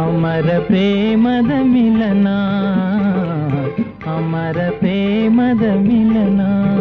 ಅಮರ ಪ್ರೇಮದ ಮಿಲನ ಅಮರ ಪ್ರೇಮದ ಮಿಲನ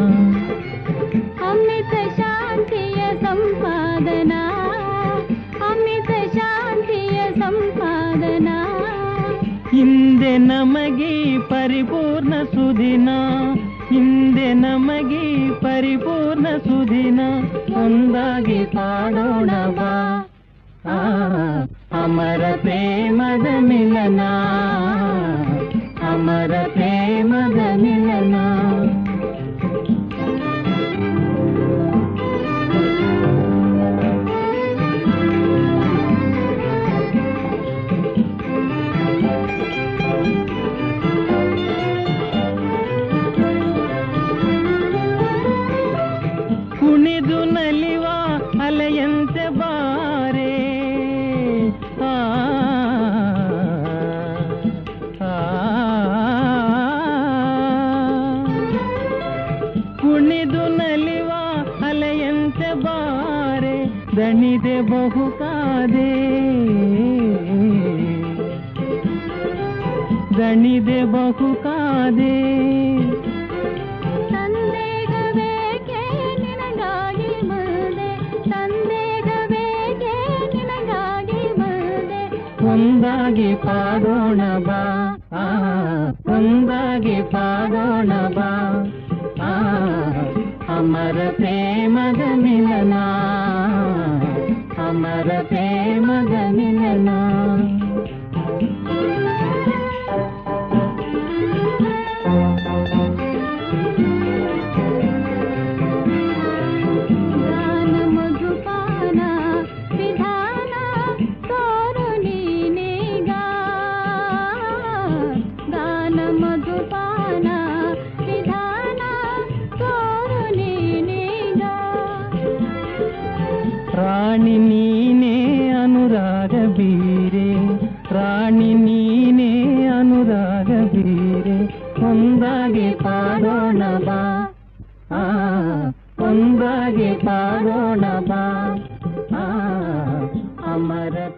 ಅಮಿತ ಶಾಂತಿಯ ಸಂಪಾದನಾ ಅಮಿತ ಶಾಂತಿಯ ಸಂಪಾದನಾ ಹಿಂದೆ ನಮಗೆ ಪರಿಪೂರ್ಣ ಸುದಿನ ಹಿಂದೆ ನಮಗೆ ಪರಿಪೂರ್ಣ ಸುದಿನ ಒಂದಾಗಿ ಪಾಡೋಣ ಬಾ ಆ, ಅಮರ ಪ್ರೇಮದ ಮಿಲನ ಅಮರ ಪ್ರೇಮದ ಮಿಲನ ಕುಣಿದು ನಲಿವ ಅಲೆಯಂತೆ ಬಾರೆ ಆ, ಆ, ಕುಣಿದು ನಲಿವ ಅಲೆಯಂತೆ ಬಾರೆ ದಣಿದೆ ಬಹುಕಾದೆ ದಣಿದೆ ಬಹುಕಾದೆ ಸಂದೇಹವೇಕೆ ನಿನಗಾಗಿ ಬಂದೆ ಸಂದೇಹವೇಕೆ ನಿನಗಾಗಿ ಬಂದೆ ಒಂದಾಗಿ ಪಾಡೋಣ ಬಾ ಆ, ಒಂದಾಗಿ ಪಾಡೋಣ ಬಾ ಆ, ಅಮರ ಪ್ರೇಮದ ಮಿಲನ ಅಮರ ಪ್ರೇಮದ ಮಿಲನ ಗಾನ ಮಧುಪಾನ ವಿಧಾನ ತೋರು ನೀನೀಗ ಗಾನ ಮಧುಪಾನ ವಿಧಾನ ತೋರು ನೀನೀಗ ರಾಣಿ ನೀನೇ ಅನುರಾಗ ಬೀರೆ ರಾಣಿ ನೀನೇ ಅನುರಾಗ ಬೀರೆ ಒಂದಾಗಿ ಪಾಡೋಣ ಬಾ ಆ, ಒಂದಾಗಿ ಪಾಡೋಣ ಬಾ ಆ, ಅಮರ